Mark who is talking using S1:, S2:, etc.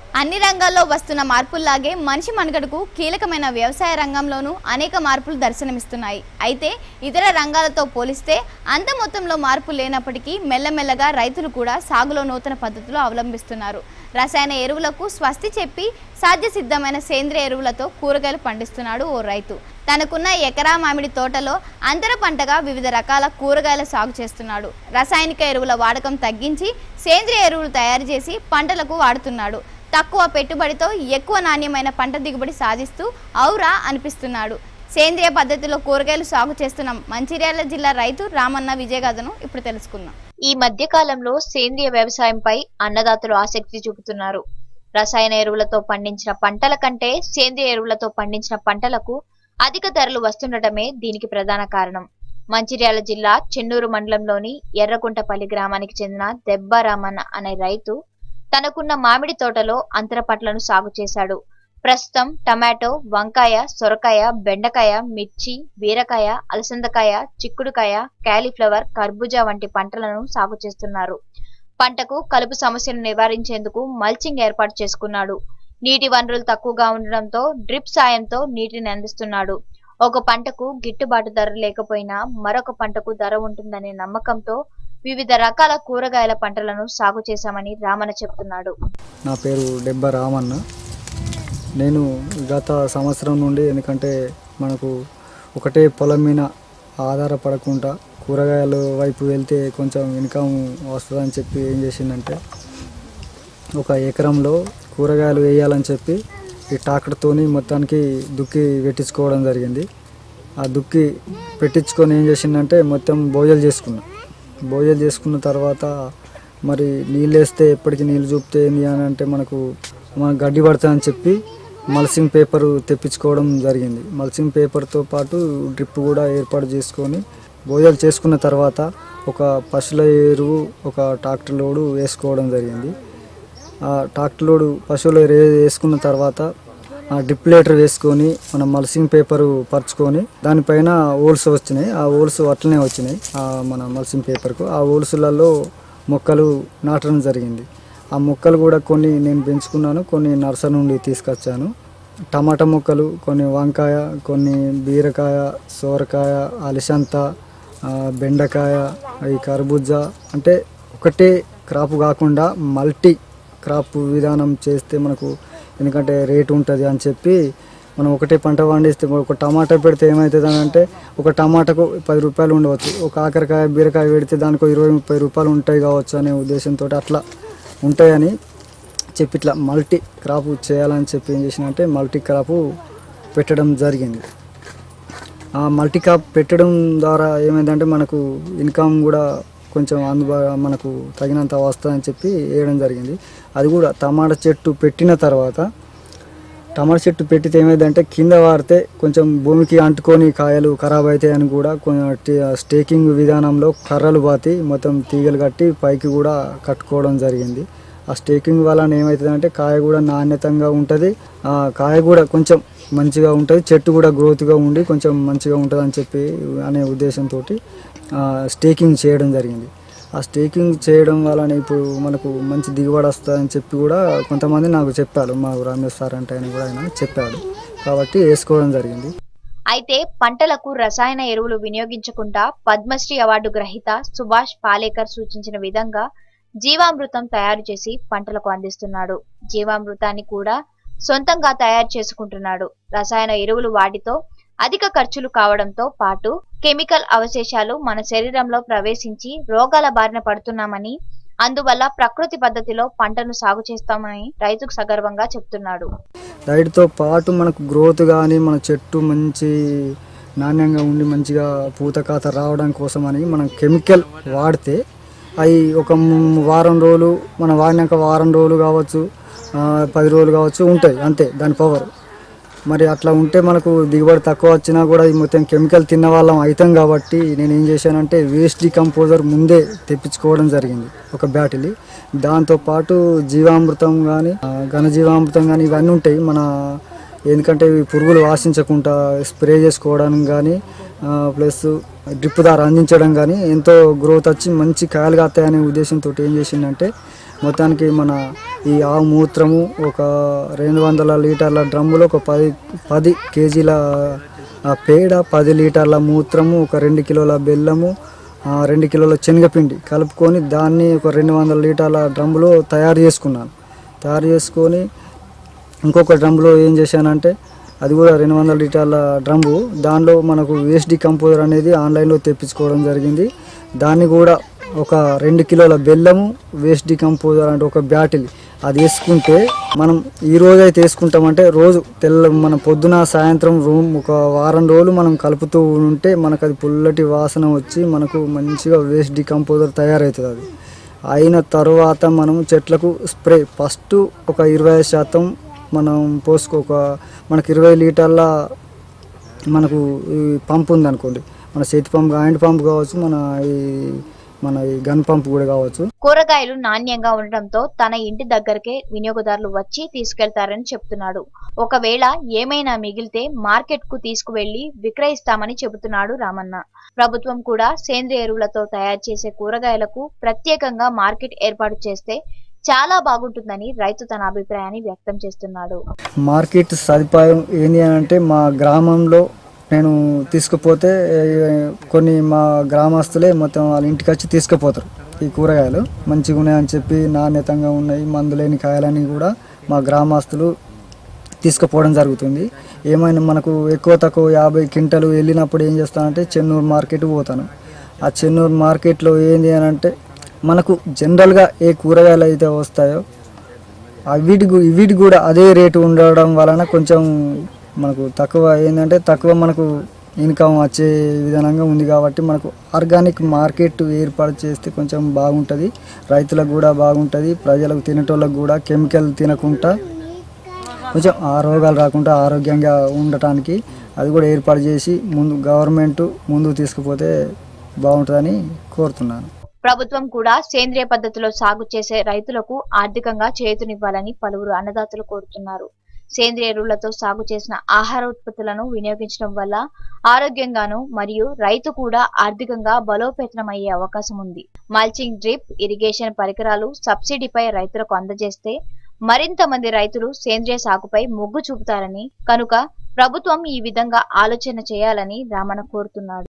S1: అన్ని రంగాల్లో వస్తున్న మార్పుల్లాగే మనిషి మనుగడకు కీలకమైన వ్యవసాయ రంగంలోనూ అనేక మార్పులు దర్శనమిస్తున్నాయి అయితే ఇతర రంగాలతో పోలిస్తే అంత మొత్తంలో మార్పు లేనప్పటికీ మెల్లమెల్లగా రైతులు కూడా సాగులో నూతన పద్ధతులు అవలంబిస్తున్నారు రసాయన ఎరువులకు స్వస్తి చెప్పి సాధ్యసిద్ధమైన సేంద్రియ ఎరువులతో కూరగాయలు పండిస్తున్నాడు ఓ రైతు తనకున్న ఎకరా మామిడి తోటలో అంతర పంటగా వివిధ రకాల కూరగాయల సాగు చేస్తున్నాడు రసాయనిక ఎరువుల వాడకం తగ్గించి సేంద్రియ ఎరువులు తయారు చేసి పంటలకు వాడుతున్నాడు తక్కువ పెట్టుబడితో ఎక్కువ నాణ్యమైన పంట దిగుబడి సాధిస్తూ ఔరా అనిపిస్తున్నాడు సేంద్రియ పద్ధతిలో కూరగాయలు సాగు చేస్తున్న మంచిర్యాల జిల్లా రైతు రామన్న విజయగాథను ఇప్పుడు తెలుసుకుందాం
S2: ఈ మధ్య కాలంలో సేంద్రియ వ్యవసాయంపై అన్నదాతలు ఆసక్తి చూపుతున్నారు రసాయన ఎరువులతో పండించిన పంటల కంటే సేంద్రియ ఎరువులతో పండించిన పంటలకు అధిక ధరలు వస్తుండటమే దీనికి ప్రధాన కారణం మంచిర్యాల జిల్లా చెన్నూరు మండలంలోని ఎర్రకుంటపల్లి గ్రామానికి చెందిన దెబ్బ రామన్న అనే రైతు తనకున్న మామిడి తోటలో అంతర పంటలను సాగు చేశాడు ప్రస్తుతం టమాటో వంకాయ సొరకాయ బెండకాయ మిర్చి బీరకాయ అలసందకాయ చిక్కుడుకాయ కాలీఫ్లవర్ కర్బూజా వంటి పంటలను సాగు చేస్తున్నారు పంటకు కలుపు సమస్యను నివారించేందుకు మల్చింగ్ ఏర్పాటు చేసుకున్నాడు నీటి వనరులు తక్కువగా ఉండడంతో డ్రిప్ సాయంతో నీటిని అందిస్తున్నాడు ఒక పంటకు గిట్టుబాటు ధర లేకపోయినా మరొక పంటకు ధర ఉంటుందనే నమ్మకంతో వివిధ రకాల కూరగాయల పంటలను సాగు చేశామని రామన్న చెప్తున్నాడు
S3: నా పేరు డెబ్బ రామన్న నేను గత సంవత్సరం నుండి ఎందుకంటే మనకు ఒకటే పొలం మీద ఆధారపడకుండా కూరగాయల వైపు వెళ్తే కొంచెం ఇన్కమ్ వస్తుందని చెప్పి ఏం చేసిందంటే ఒక ఎకరంలో కూరగాయలు వేయాలని చెప్పి ఈ ట్రాక్టర్తోని మొత్తానికి దుక్కి పెట్టించుకోవడం జరిగింది ఆ దుక్కి పెట్టించుకొని ఏం చేసిందంటే మొత్తం బోజలు చేసుకున్నా బోజలు చేసుకున్న తర్వాత మరి నీళ్ళు వేస్తే ఎప్పటికీ నీళ్ళు చూపితే ఏంది అని అంటే మనకు మన గడ్డి పడుతుందని చెప్పి మల్సింగ్ పేపర్ తెప్పించుకోవడం జరిగింది మల్సింగ్ పేపర్తో పాటు డ్రిప్ కూడా ఏర్పాటు చేసుకొని బోజలు చేసుకున్న తర్వాత ఒక పశువుల ఎరువు ఒక ట్రాక్టర్ లోడు వేసుకోవడం జరిగింది ఆ ట్రాక్టర్ లోడు పశువులు రే వేసుకున్న తర్వాత ఆ డిప్లేటర్ వేసుకొని మనం మల్సింగ్ పేపర్ పరుచుకొని దానిపైన ఓల్స్ వచ్చినాయి ఆ ఓల్స్ అట్లనే వచ్చినాయి ఆ మన మల్సింగ్ పేపర్కు ఆ ఓల్స్లలో మొక్కలు నాటడం జరిగింది ఆ మొక్కలు కూడా కొన్ని నేను పెంచుకున్నాను కొన్ని నర్సరీ నుండి తీసుకొచ్చాను టమాటా మొక్కలు కొన్ని వంకాయ కొన్ని బీరకాయ సోరకాయ అలిసంత ఆ, బెండకాయ ఈ కర్బూజా అంటే ఒకటే క్రాప్ కాకుండా మల్టీ క్రాప్ విధానం చేస్తే మనకు ఎందుకంటే రేటు ఉంటుంది అని చెప్పి మనం ఒకటే పంట పండిస్తే ఒక టమాటా పెడితే ఏమవుతుంది అని అంటే ఒక టమాటాకు పది రూపాయలు ఉండవచ్చు ఒక కాకరకాయ బీరకాయ పెడితే దానికి ఒక ఇరవై ముప్పై రూపాయలు ఉంటాయి కావచ్చు అనే ఉద్దేశంతో అట్లా ఉంటాయని చెప్పి ఇట్లా మల్టీ క్రాప్ చేయాలని చెప్పి ఏం చేసినంటే మల్టీ క్రాప్ పెట్టడం జరిగింది ఆ మల్టీ క్రాప్ పెట్టడం ద్వారా ఏమైందంటే మనకు ఇన్కమ్ కూడా కొంచెం అందుబా మనకు తగినంత వస్తుందని చెప్పి వేయడం జరిగింది అది కూడా టమాటా చెట్టు పెట్టిన తర్వాత టమాటా చెట్టు పెట్టితే ఏమైందంటే కింద వారితే కొంచెం భూమికి అంటుకొని కాయలు ఖరాబ్ అవుతాయని కూడా కొంచెం టి- స్టేకింగ్ విధానంలో కర్రలు పాతి మొత్తం తీగలు కట్టి పైకి కూడా కట్టుకోవడం జరిగింది ఆ స్టేకింగ్ వలన ఏమవుతుందంటే కాయ కూడా నాణ్యతంగా ఉంటుంది ఆ కాయ కూడా కొంచెం మంచిగా ఉంటుంది చెట్టు కూడా గ్రోత్గా ఉండి కొంచెం మంచిగా ఉంటుంది అని చెప్పి అనే ఉద్దేశంతో స్టేకింగ్ చేయడం జరిగింది ఆ స్టేకింగ్ చేయడం వలన ఇప్పుడు మనకు మంచి దిగుబడి వస్తుందని చెప్పి కూడా కొంతమంది నాకు చెప్పారు మా రమేష్ సార్ అంటే ఆయన కూడా ఆయన చెప్పాడు కాబట్టి వేసుకోవడం జరిగింది
S2: అయితే పంటలకు రసాయన ఎరువులు వినియోగించకుండా పద్మశ్రీ అవార్డు గ్రహీత సుభాష్ పాలేకర్ సూచించిన విధంగా జీవామృతం తయారు చేసి పంటలకు అందిస్తున్నాడు జీవామృతాన్ని కూడా సొంతంగా తయారు చేసుకుంటున్నాడు రసాయన ఎరువులు వాటితో అధిక ఖర్చులు కావడంతో పాటు కెమికల్ అవశేషాలు మన శరీరంలో ప్రవేశించి రోగాల బారిన పడుతున్నామని అందువల్ల ప్రకృతి పద్ధతిలో పంటను సాగు చేస్తామని రైతుకు సగర్వంగా చెప్తున్నాడు
S3: రైతుతో పాటు మనకు గ్రోత్ కానీ మన చెట్టు మంచి నాణ్యంగా ఉండి మంచిగా పూత కాత రావడం కోసమని మనం కెమికల్ వాడితే అవి ఒక మ్- వారం రోజులు మనం వాడినాక వారం రోజులు కావచ్చు ఆ, పది రోజులు కావచ్చు ఉంటాయి అంతే దాని పవర్ మరి అట్లా ఉంటే మనకు దిగుబడి తక్కువ వచ్చినా కూడా ఈ మొత్తం కెమికల్ తిన్న వాళ్ళం అవుతాం కాబట్టి నేను ఏం చేశానంటే వేస్ట్ డికంపోజర్ ముందే తెప్పించుకోవడం జరిగింది ఒక బ్యాటిల్ దాంతోపాటు జీవామృతం కానీ ఘనజీవామృతం కానీ ఇవన్నీ ఉంటాయి మన ఎందుకంటే ఇవి పురుగులు ఆశించకుండా స్ప్రే చేసుకోవడానికి కానీ ప్లస్ డ్రిప్ ద్వారా అందించడం కానీ ఎంతో గ్రోత్ వచ్చి మంచి కాయలు కాస్తాయనే ఉద్దేశంతో ఏం చేసిందంటే మొత్తానికి మన ఈ ఆవు మూత్రము ఒక రెండు వందల లీటర్ల డ్రమ్ములో ఒక పది పది కేజీల ఆ పేడ పది లీటర్ల మూత్రము ఒక రెండు కిలోల బెల్లము ఆ, రెండు కిలోల శనగపిండి కలుపుకొని దాన్ని ఒక రెండు వందల లీటర్ల డ్రమ్ములో తయారు చేసుకున్నాను తయారు చేసుకొని ఇంకొక డ్రమ్లో ఏం చేశానంటే అది కూడా రెండు వందల లీటర్ల డ్రమ్ము దానిలో మనకు వేస్ట్ డికంపోజర్ అనేది ఆన్లైన్లో తెప్పించుకోవడం జరిగింది దాన్ని కూడా ఒక రెండు కిలోల బెల్లము వేస్ట్ డికంపోజర్ అంటే ఒక బ్యాటిల్ అది వేసుకుంటే మనం ఈ రోజు అయితే వేసుకుంటామంటే రోజు తెల్ల మన పొద్దున సాయంత్రం రూమ్ ఒక వారం రోజులు మనం కలుపుతూ ఉంటే మనకు అది పుల్లటి వాసన వచ్చి మనకు మంచిగా వేస్ట్ డికంపోజర్ తయారవుతుంది అది అయిన తర్వాత మనం చెట్లకు స్ప్రే ఫస్ట్ ఒక ఇరవై శాతం మనం పోసుకో ఒక మనకు ఇరవై లీటర్ల మనకు ఈ పంపు ఉందనుకోండి మన చేతి పంపు హ్యాండ్ పంప్ కావచ్చు మన ఈ మన ఈ గన్ పంప్ కూడా కావచ్చు
S2: కూరగాయలు నాణ్యంగా ఉండటంతో తన ఇంటి దగ్గరకే వినియోగదారులు వచ్చి తీసుకెళ్తారని చెప్తున్నాడు ఒకవేళ ఏమైనా మిగిలితే మార్కెట్ కు తీసుకువెళ్లి విక్రయిస్తామని చెబుతున్నాడు రామన్న ప్రభుత్వం కూడా సేంద్రియ ఎరువులతో తయారు చేసే కూరగాయలకు ప్రత్యేకంగా మార్కెట్ ఏర్పాటు చేస్తే చాలా బాగుంటుందని రైతు తన అభిప్రాయాన్ని వ్యక్తం చేస్తున్నాడు
S3: మార్కెట్ సదుపాయం ఏంటి అని అంటే మా గ్రామంలో నేను తీసుకుపోతే ఏ, కొన్ని మా గ్రామస్తులే మొత్తం వాళ్ళ ఇంటికి వచ్చి తీసుకుపోతారు ఈ కూరగాయలు మంచిగా ఉన్నాయని చెప్పి నాణ్యతంగా ఉన్నాయి మందులేని కాయలని కూడా మా గ్రామస్తులు తీసుకుపోవడం జరుగుతుంది ఏమైనా మనకు ఎక్కువ తక్కువ యాభై క్వింటలు వెళ్ళినప్పుడు ఏం చేస్తానంటే చెన్నూరు మార్కెట్ పోతాను ఆ చెన్నూరు మార్కెట్లో ఏంది అని అంటే మనకు జనరల్గా ఏ కూరగాయలు అయితే వస్తాయో ఆ వీటి గు- వీటి కూడా అదే రేటు ఉండడం వలన కొంచెం మనకు తక్కువ ఏంటంటే తక్కువ మనకు ఇన్కమ్ వచ్చే విధానంగా ఉంది కాబట్టి మనకు ఆర్గానిక్ మార్కెట్ ఏర్పాటు చేస్తే కొంచెం బాగుంటుంది రైతులకు కూడా బాగుంటుంది ప్రజలకు తినేటోళ్ళకు కూడా కెమికల్ తినకుండా కొంచెం ఆ రోగాలు రాకుండా ఆరోగ్యంగా ఉండటానికి అది కూడా ఏర్పాటు చేసి ముందు గవర్నమెంట్ ముందుకు తీసుకుపోతే బాగుంటుందని కోరుతున్నాను
S2: ప్రభుత్వం కూడా సేంద్రియ పద్ధతిలో సాగు చేసే రైతులకు ఆర్థికంగా చేతునివ్వాలని పలువురు అన్నదాతలు కోరుతున్నారు సేంద్రియ ఎరువులతో సాగు చేసిన ఆహార ఉత్పత్తులను వినియోగించడం వల్ల ఆరోగ్యంగాను మరియు రైతు కూడా ఆర్థికంగా బలోపేతనమయ్యే అవకాశం ఉంది మల్చింగ్ డ్రిప్ ఇరిగేషన్ పరికరాలు సబ్సిడీపై రైతులకు అందజేస్తే మరింత మంది రైతులు సేంద్రియ సాగుపై మొగ్గు చూపుతారని కనుక ప్రభుత్వం ఈ విధంగా ఆలోచన చేయాలని రామన్న కోరుతున్నాడు